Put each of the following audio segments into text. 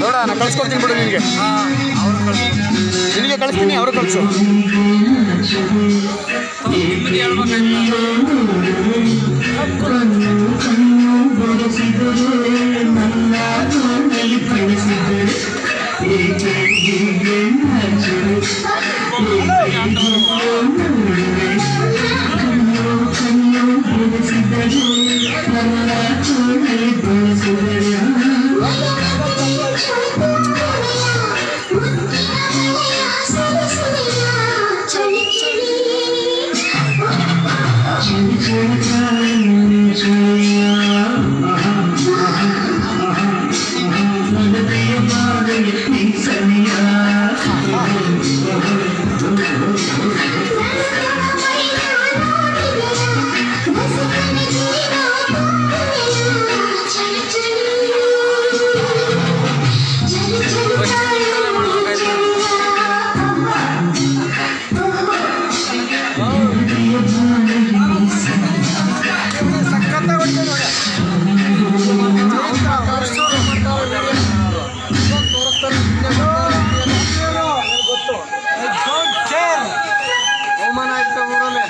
ನೋಡ ನಾನು ಕಳ್ಸ್ಕೊಡ್ತೀನಿ ಬಿಡು ನಿನಗೆ ಅವರು ಕಳಿಸ್ತಾರೆ ನಿನಗೆ ಕಳಿಸ್ತೀನಿ ಅವರು ಕಳಿಸು ನಿಮಗೆ ಹೇಳ್ಬೇಕಾಯ್ತು ಚಳಿ ಚಳಿ ಅವಮಾನ ಆಯ್ತು ಊರಲ್ಲಿ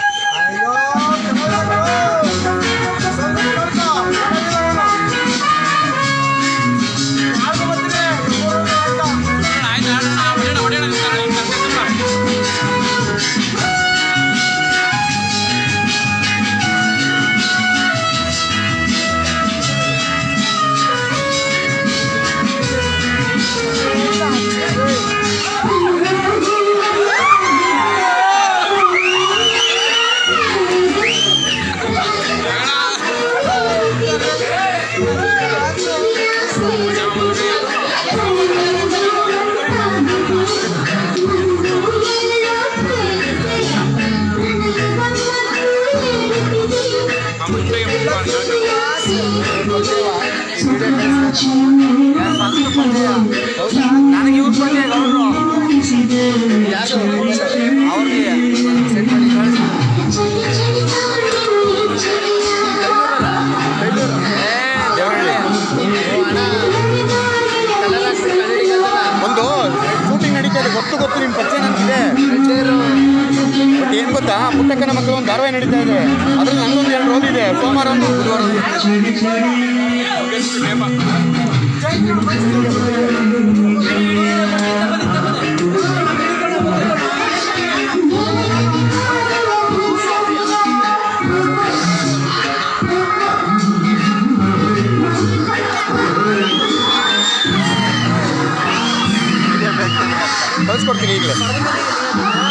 ಆಯ್ತು ಆಡೋಣ ಹೊಡೆಯೋಣ ಹೊಡೆಯೋಣ ನಿಂತ್ಕೊಳ್ಳಿ, ನಿಂತ್ಕೊಳ್ಳಿ. ನನಗೆ ಇವ್ರು ಬಂದೆ ಅವರು ಅವ್ರಿಗೆ ಸೆಟ್ ಮಾಡಿ ಕಳಿಸಿ ಒಂದು ಶೂಟಿಂಗ್ ನಡೀತಾ ಇದೆ ಗೊತ್ತು ಗೊತ್ತು ನಿಮ್ಮ ಪರಿಚಯ ನನಗಿದೆ ಬಟ್ ಏನು ಗೊತ್ತಾ ಪುಟ್ಟಕ್ಕನ ಮಕ್ಕಳು ಒಂದು ಧಾರಾವಾಹಿ ನಡೀತಾ ಇದೆ ಅದ್ರಲ್ಲಿ ನಂದೊಂದು ಎರಡು ರೋಲ್ ಇದೆ ಸೋಮವಾರ ಒಂದು ಬುಧವಾರ ಒಂದು. ಕಳಿಸ್ಕೊಡ್ತೀನಿ ಈಗಲೇ